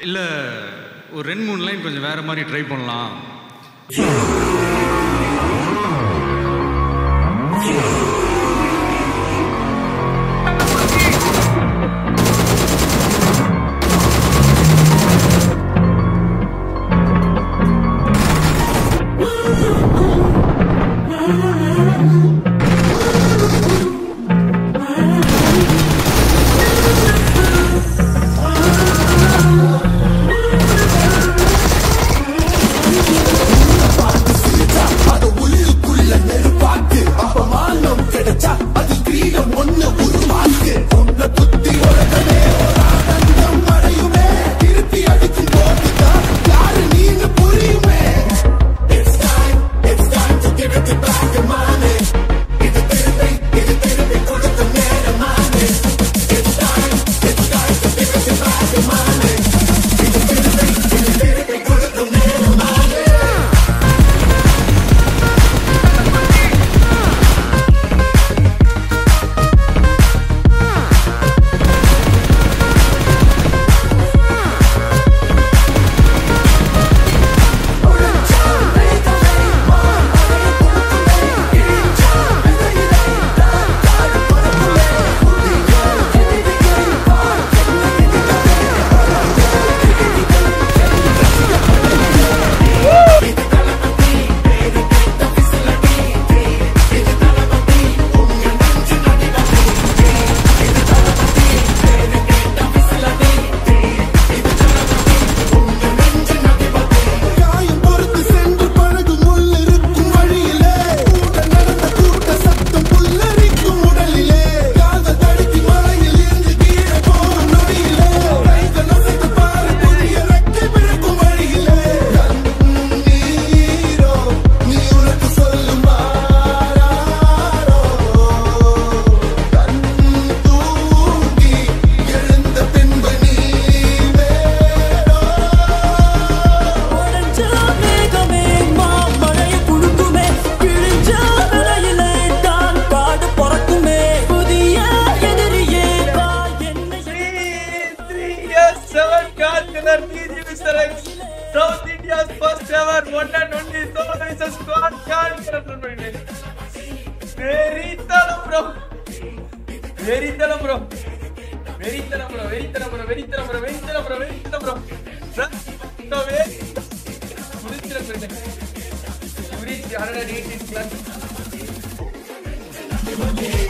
இல்லை ஒரு ரெண்டு மூணு லைன் கொஞ்சம் வேற மாதிரி ட்ரை பண்ணலாம் காயம் பொறுத்து சென்று பழகும் உள்ளிருக்கும் வழியிலே கூட நடந்த கூட்ட சத்தம் புல்லரிக்கும் உடலிலே காதல் தடுக்கி மலையில் இருந்து கீழே போகும் நொடியிலே கைகள் நசைத்து பாரு புதிய ரெக்கை பிறக்கும் வழியிலே கண்ணீரோ நீ உனக்கு சொல்லும் வாராரோ கண் தூங்கி எழுந்த பின்பு நீ வேறோ உடைஞ்ச மேகமே மாமழையை குடுக்குமே கிழிஞ்ச விலையிலே தான் காடு பொறக்குமே புதிய எதிரியே வா என்னை South India's first ever one and only solo versus squad card வெறித்தனம் ப்ரோ வெறித்தனம் ப்ரோ வெறித்தனம் ப்ரோ வெறித்தனம் ப்ரோ வெறித்தனம் ப்ரோ வெறித்தனம் ப்ரோ வெறித்தனம் ப்ரோ ரத்தமே முடிச்சிட You reached 118 plus.